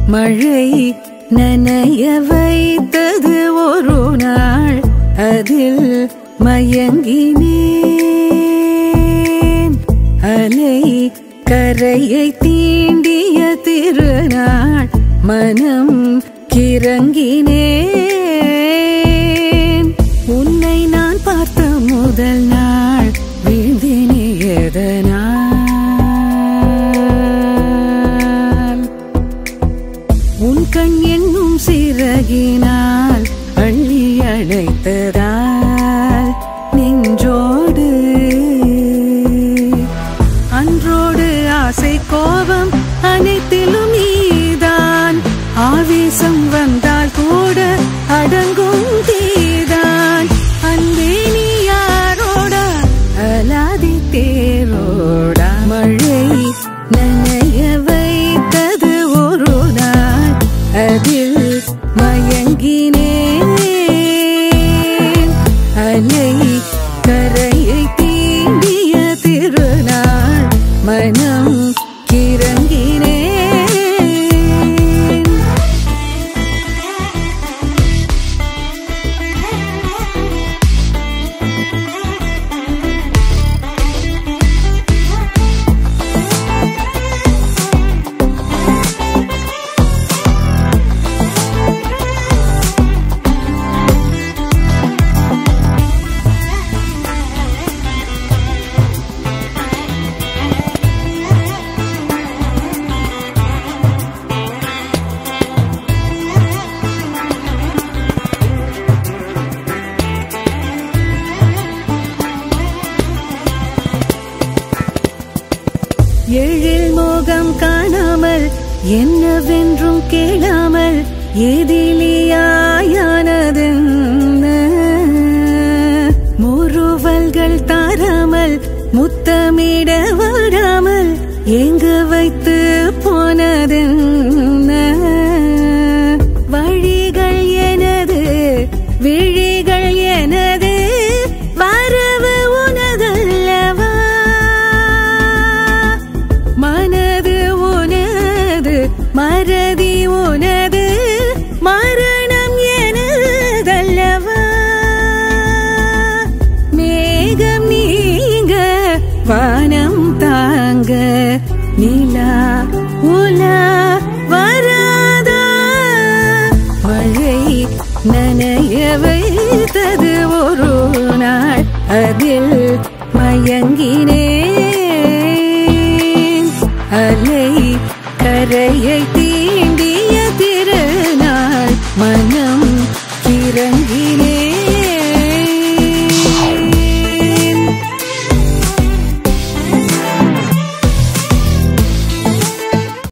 மழை நனைய வைத்தது ஒரு நாள் அதில் மயங்கினேன் அலை கரையை தீண்டிய திருநாள் மனம் கிறங்கினேன் உன்னை நான் பார்த்த முதல் நாள் வீழ்ந்தினே எதனால் உன் கண் என்னும் சிறகினால் அள்ளி அழைத்ததால் நெஞ்சோடு அன்றோடு ஆசை கோபம் அனைத்திலும் நீதான் ஆவேசம் வந்தால் கூட அடங்கும் தீதான் அன்பே நீ யாரோட அலாதி தேரோட மழை நனைய வைத்தது ஒரு நாள் அதில் மயங்கினேன் அலை கரையை தீண்டிய திருநாள் மனம் கிறங்கினேன் எழில் மோகம் காணாமல் என்னவென்றும் கேளாமல் எதிலியாயானதென்ன முறுவல்கள் தாராமல் முத்தமிட வராமல் எங்கு வைத்து போனதென்ன வழிகள் எனது விழிகள் எனது வரவு உனதல்லவா மனது உனது மறதி உனது மரணம் எனதல்லவா மேகம் நீங்க வானம் தாங்க நிலா உலா வராதா மழை நனைய வைத்தது ஒரு நாள் அதில்